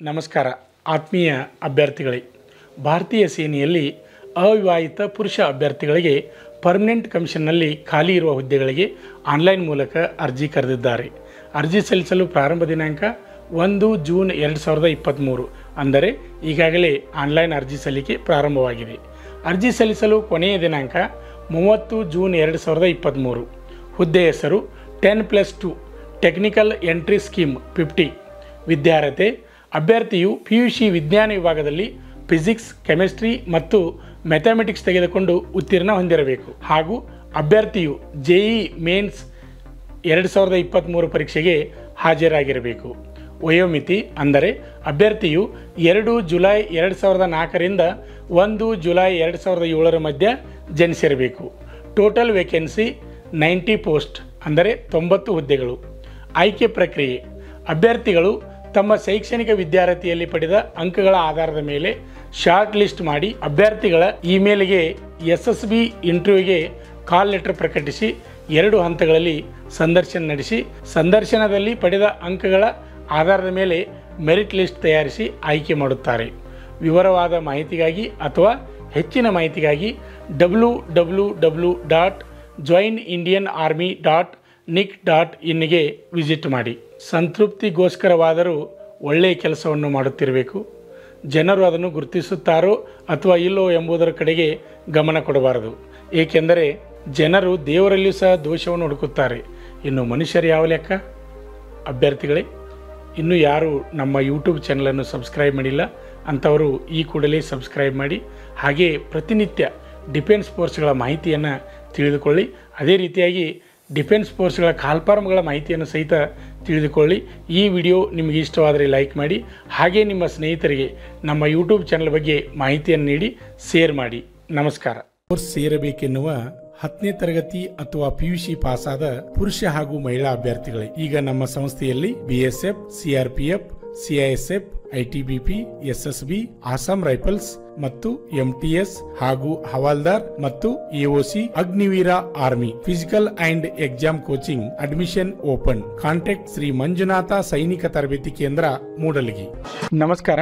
ನಮಸ್ಕಾರ ಆತ್ಮೀಯ ಅಭ್ಯರ್ಥಿಗಳೇ ಭಾರತೀಯ ಸೇನೆಯಲ್ಲಿ ಅವಿವಾಹಿತ ಪುರುಷ ಅಭ್ಯರ್ಥಿಗಳಿಗೆ ಪರ್ಮನೆಂಟ್ ಕಮಿಷನ್ನಲ್ಲಿ ಖಾಲಿ ಇರುವ ಹುದ್ದೆಗಳಿಗೆ ಆನ್ಲೈನ್ ಮೂಲಕ ಅರ್ಜಿ ಕರೆದಿದ್ದಾರೆ ಅರ್ಜಿ ಸಲ್ಲಿಸಲು ಪ್ರಾರಂಭ ದಿನಾಂಕ ಒಂದು ಜೂನ್ ಎರಡು ಸಾವಿರದ ಇಪ್ಪತ್ತ್ಮೂರು ಅಂದರೆ ಈಗಾಗಲೇ ಆನ್ಲೈನ್ ಅರ್ಜಿ ಸಲ್ಲಿಕೆ ಪ್ರಾರಂಭವಾಗಿದೆ ಅರ್ಜಿ ಸಲ್ಲಿಸಲು ಕೊನೆಯ ದಿನಾಂಕ ಮೂವತ್ತು ಜೂನ್ ಎರಡು ಸಾವಿರದ ಇಪ್ಪತ್ತ್ಮೂರು ಹುದ್ದೆ ಹೆಸರು ten plus two technical entry scheme fifty ವಿದ್ಯಾರ್ಹತೆ ಅಭ್ಯರ್ಥಿಯು ಪಿ ಯು ಸಿ ವಿಜ್ಞಾನ ವಿಭಾಗದಲ್ಲಿ ಫಿಸಿಕ್ಸ್ ಕೆಮಿಸ್ಟ್ರಿ ಮತ್ತು ಮ್ಯಾಥಮೆಟಿಕ್ಸ್ ತೆಗೆದುಕೊಂಡು ಉತ್ತೀರ್ಣ ಹೊಂದಿರಬೇಕು ಹಾಗೂ ಅಭ್ಯರ್ಥಿಯು ಜೆಇ ಮೇನ್ಸ್ ಎರಡು ಸಾವಿರದ ಇಪ್ಪತ್ತ್ಮೂರು ಪರೀಕ್ಷೆಗೆ ಹಾಜರಾಗಿರಬೇಕು ವಯೋಮಿತಿ ಅಂದರೆ ಅಭ್ಯರ್ಥಿಯು ಎರಡು ಜುಲೈ ಎರಡು ಸಾವಿರದ ನಾಲ್ಕರಿಂದ ಒಂದು ಜುಲೈ ಎರಡು ಸಾವಿರದ ಏಳರ ಮಧ್ಯ ಜನಿಸಿರಬೇಕು ಟೋಟಲ್ ವೇಕೆನ್ಸಿ ನೈಂಟಿ ಪೋಸ್ಟ್ ಅಂದರೆ ತೊಂಬತ್ತು ಹುದ್ದೆಗಳು ಆಯ್ಕೆ ಪ್ರಕ್ರಿಯೆ ಅಭ್ಯರ್ಥಿಗಳು ತಮ್ಮ ಶೈಕ್ಷಣಿಕ ವಿದ್ಯಾರ್ಥಿಯಲ್ಲಿ ಪಡೆದ ಅಂಕಗಳ ಆಧಾರದ ಮೇಲೆ ಶಾರ್ಟ್ ಲಿಸ್ಟ್ ಮಾಡಿ ಅಭ್ಯರ್ಥಿಗಳ ಇಮೇಲ್ಗೆ ಎಸ್ ಎಸ್ ಬಿ ಇಂಟರ್ವ್ಯೂಗೆ ಕಾಲ್ ಲೆಟರ್ ಪ್ರಕಟಿಸಿ ಎರಡು ಹಂತಗಳಲ್ಲಿ ಸಂದರ್ಶನ ನಡೆಸಿ ಸಂದರ್ಶನದಲ್ಲಿ ಪಡೆದ ಅಂಕಗಳ ಆಧಾರದ ಮೇಲೆ ಮೆರಿಟ್ ಲಿಸ್ಟ್ ತಯಾರಿಸಿ ಆಯ್ಕೆ ಮಾಡುತ್ತಾರೆ ವಿವರವಾದ ಮಾಹಿತಿಗಾಗಿ ಅಥವಾ ಹೆಚ್ಚಿನ ಮಾಹಿತಿಗಾಗಿ W W W dot join Indian army dot nic dot ಇನ್ನಿಗೆ ವಿಸಿಟ್ ಮಾಡಿ ಸಂತೃಪ್ತಿಗೋಸ್ಕರವಾದರೂ ಒಳ್ಳೆಯ ಕೆಲಸವನ್ನು ಮಾಡುತ್ತಿರಬೇಕು ಜನರು ಅದನ್ನು ಗುರುತಿಸುತ್ತಾರೋ ಅಥವಾ ಇಲ್ಲೋ ಎಂಬುದರ ಕಡೆಗೆ ಗಮನ ಕೊಡಬಾರದು ಏಕೆಂದರೆ ಜನರು ದೇವರಲ್ಲಿಯೂ ಸಹ ದೋಷವನ್ನು ಹುಡುಕುತ್ತಾರೆ ಇನ್ನು ಮನುಷ್ಯರು ಯಾವ ಲೆಕ್ಕ ಅಭ್ಯರ್ಥಿಗಳೇ ಇನ್ನೂ ಯಾರು ನಮ್ಮ ಯೂಟ್ಯೂಬ್ ಚಾನಲನ್ನು ಸಬ್ಸ್ಕ್ರೈಬ್ ಮಾಡಿಲ್ಲ ಅಂಥವರು ಈ ಕೂಡಲೇ ಸಬ್ಸ್ಕ್ರೈಬ್ ಮಾಡಿ ಹಾಗೆ ಪ್ರತಿನಿತ್ಯ ಡಿಫೆನ್ಸ್ ಫೋರ್ಸ್ಗಳ ಮಾಹಿತಿಯನ್ನು ತಿಳಿದುಕೊಳ್ಳಿ ಅದೇ ರೀತಿಯಾಗಿ ಡಿಫೆನ್ಸ್ ಫೋರ್ಸ್ಗಳ ಕಾಲ್ಫಾರ್ಮ್ಗಳ ಮಾಹಿತಿಯನ್ನು ಸಹಿತ ತಿಳಿದುಕೊಳ್ಳಿ ಈ ವಿಡಿಯೋ ನಿಮಗೆ ಇಷ್ಟವಾದರೆ ಲೈಕ್ ಮಾಡಿ ಹಾಗೆ ನಿಮ್ಮ ಸ್ನೇಹಿತರಿಗೆ ನಮ್ಮ ಯೂಟ್ಯೂಬ್ ಚಾನಲ್ ಬಗ್ಗೆ ಮಾಹಿತಿಯನ್ನು ನೀಡಿ ಶೇರ್ ಮಾಡಿ ನಮಸ್ಕಾರ ಕೋರ್ಸ್ ಸೇರಬೇಕೆನ್ನುವ ಹತ್ತನೇ ತರಗತಿ ಅಥವಾ ಪಿಯುಸಿ ಪಾಸಾದ ಪುರುಷ ಹಾಗೂ ಮಹಿಳಾ ಅಭ್ಯರ್ಥಿಗಳೇ ಈಗ ನಮ್ಮ ಸಂಸ್ಥೆಯಲ್ಲಿ BSF CRPF CISF ITBP SSB Assam rifles ಮತ್ತು ಎಂಟಿಎಸ್ ಹಾಗೂ ಹವಾಲ್ದಾರ್ ಮತ್ತು AOC Agniveer army physical and exam coaching admission open contact Shri Manjunatha ಸೈನಿಕ ತರಬೇತಿ ಕೇಂದ್ರ ಮೂಡಲಗಿ ನಮಸ್ಕಾರ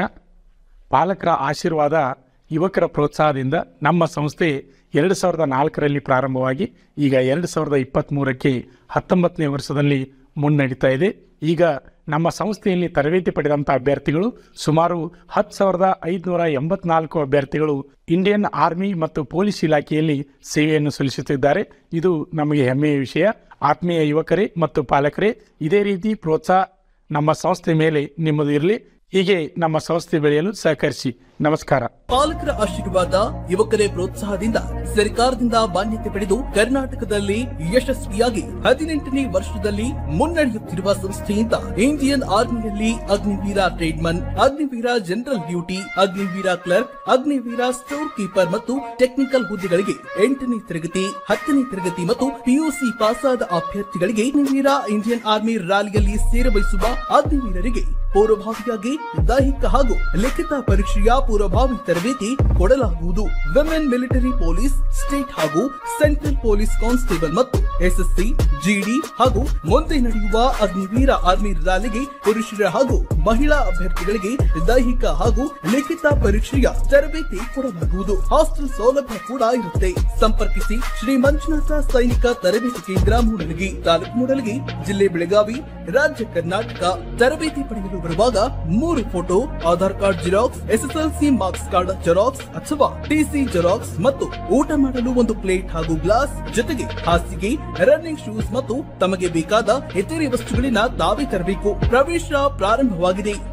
ಪಾಲಕರ ಆಶೀರ್ವಾದ ಯುವಕರ ಪ್ರೋತ್ಸಾಹದಿಂದ ನಮ್ಮ ಸಂಸ್ಥೆ ಎರಡು ಸಾವಿರದ ನಾಲ್ಕರಲ್ಲಿ ಪ್ರಾರಂಭವಾಗಿ ಈಗ ಎರಡು ಸಾವಿರದ ಇಪ್ಪತ್ತ್ಮೂರಕ್ಕೆ ಹತ್ತೊಂಬತ್ತನೇ ವರ್ಷದಲ್ಲಿ ಮುನ್ನಡೀತಾ ಇದೆ ಈಗ ನಮ್ಮ ಸಂಸ್ಥೆಯಲ್ಲಿ ತರಬೇತಿ ಪಡೆದಂಥ ಅಭ್ಯರ್ಥಿಗಳು ಸುಮಾರು ಹತ್ತು ಸಾವಿರದ ಐದುನೂರ ಎಂಬತ್ನಾಲ್ಕು ಅಭ್ಯರ್ಥಿಗಳು ಇಂಡಿಯನ್ ಆರ್ಮಿ ಮತ್ತು ಪೊಲೀಸ್ ಇಲಾಖೆಯಲ್ಲಿ ಸೇವೆಯನ್ನು ಸಲ್ಲಿಸುತ್ತಿದ್ದಾರೆ ಇದು ನಮಗೆ ಹೆಮ್ಮೆಯ ವಿಷಯ ಆತ್ಮೀಯ ಯುವಕರೇ ಮತ್ತು ಪಾಲಕರೇ ಇದೇ ರೀತಿ ಪ್ರೋತ್ಸಾಹ ನಮ್ಮ ಸಂಸ್ಥೆ ಮೇಲೆ ನಿಮ್ಮದು ಇರಲಿ ಹೀಗೆ ನಮ್ಮ ಸಂಸ್ಥೆ ಬೆಳೆಯಲು ಸಹಕರಿಸಿ ನಮಸ್ಕಾರ ಪಾಲಕರ ಆಶೀರ್ವಾದ ಯುವಕರೇ ಪ್ರೋತ್ಸಾಹದಿಂದ ಸರ್ಕಾರದಿಂದ ಮಾನ್ಯತೆ ಪಡೆದು ಕರ್ನಾಟಕದಲ್ಲಿ ಯಶಸ್ವಿಯಾಗಿ ಹದಿನೆಂಟನೇ ವರ್ಷದಲ್ಲಿ ಮುನ್ನಡೆಯುತ್ತಿರುವ ಸಂಸ್ಥೆಯಿಂದ ಇಂಡಿಯನ್ ಆರ್ಮಿಯಲ್ಲಿ Agniveer tradesman Agniveer general duty Agniveer clerk Agniveer store keeper ಮತ್ತು ಟೆಕ್ನಿಕಲ್ ಹುದ್ದೆಗಳಿಗೆ ಎಂಟನೇ ತರಗತಿ ಹತ್ತನೇ ತರಗತಿ ಮತ್ತು ಪಿಯುಸಿ ಪಾಸಾದ ಅಭ್ಯರ್ಥಿಗಳಿಗೆ ಅಗ್ನಿವೀರ ಇಂಡಿಯನ್ ಆರ್ಮಿ ರ್ಯಾಲಿಯಲ್ಲಿ ಸೇರಬಯಸುವ ಅಗ್ನಿವೀರರಿಗೆ ಪೂರ್ವಭಾವಿಯಾಗಿ ದೈಹಿಕ ಹಾಗೂ ಲಿಖಿತ ಪರೀಕ್ಷೆಯ ಪೂರ್ವಭಾವಿ ತರಬೇತಿ ಕೊಡಲಾಗುವುದು ವಿಮೆನ್ ಮಿಲಿಟರಿ ಪೊಲೀಸ್ ಸ್ಟೇಟ್ ಹಾಗೂ ಸೆಂಟ್ರಲ್ ಪೊಲೀಸ್ ಕಾನ್ಸ್ಟೇಬಲ್ ಮತ್ತು ಎಸ್ಎಸ್ಸಿ ಜಿಡಿ ಹಾಗೂ ಮುಂದೆ ನಡೆಯುವ ಅಗ್ನಿವೀರ ಆರ್ಮಿ ರ್ಯಾಲಿಗೆ ಪುರುಷರ ಹಾಗೂ ಮಹಿಳಾ ಅಭ್ಯರ್ಥಿಗಳಿಗೆ ದೈಹಿಕ ಹಾಗೂ ಲಿಖಿತ ಪರೀಕ್ಷೆಯ ತರಬೇತಿ ಕೊಡಲಾಗುವುದು ಹಾಸ್ಟೆಲ್ ಸೌಲಭ್ಯ ಕೂಡ ಇರುತ್ತೆ ಸಂಪರ್ಕಿಸಿ ಶ್ರೀ ಮಂಜುನಾಥ ಸೈನಿಕ ತರಬೇತಿ ಕೇಂದ್ರ ಮೂಡಲಗಿ ತಾಲೂಕು ಮೂಡಲಗಿ ಜಿಲ್ಲೆ ಬೆಳಗಾವಿ ರಾಜ್ಯ ಕರ್ನಾಟಕ ತರಬೇತಿ ಪಡೆಯಲು ಬರುವಾಗ ಮೂರು photo Aadhaar card xerox SSLC marks card xerox ಅಥವಾ ಟಿಸಿ ಜೆರಾಕ್ಸ್ ಮತ್ತು ಊಟ ಮಾಡಲು ಒಂದು ಪ್ಲೇಟ್ ಹಾಗೂ ಗ್ಲಾಸ್ ಜೊತೆಗೆ ಹಾಸಿಗೆ ರನ್ನಿಂಗ್ ಶೂಸ್ ಮತ್ತು ತಮಗೆ ಬೇಕಾದ ಇತರೆ ವಸ್ತುಗಳಿನ ತಾವೇ ತರಬೇಕು ಪ್ರವೇಶ ಪ್ರಾರಂಭವಾಗಿದೆ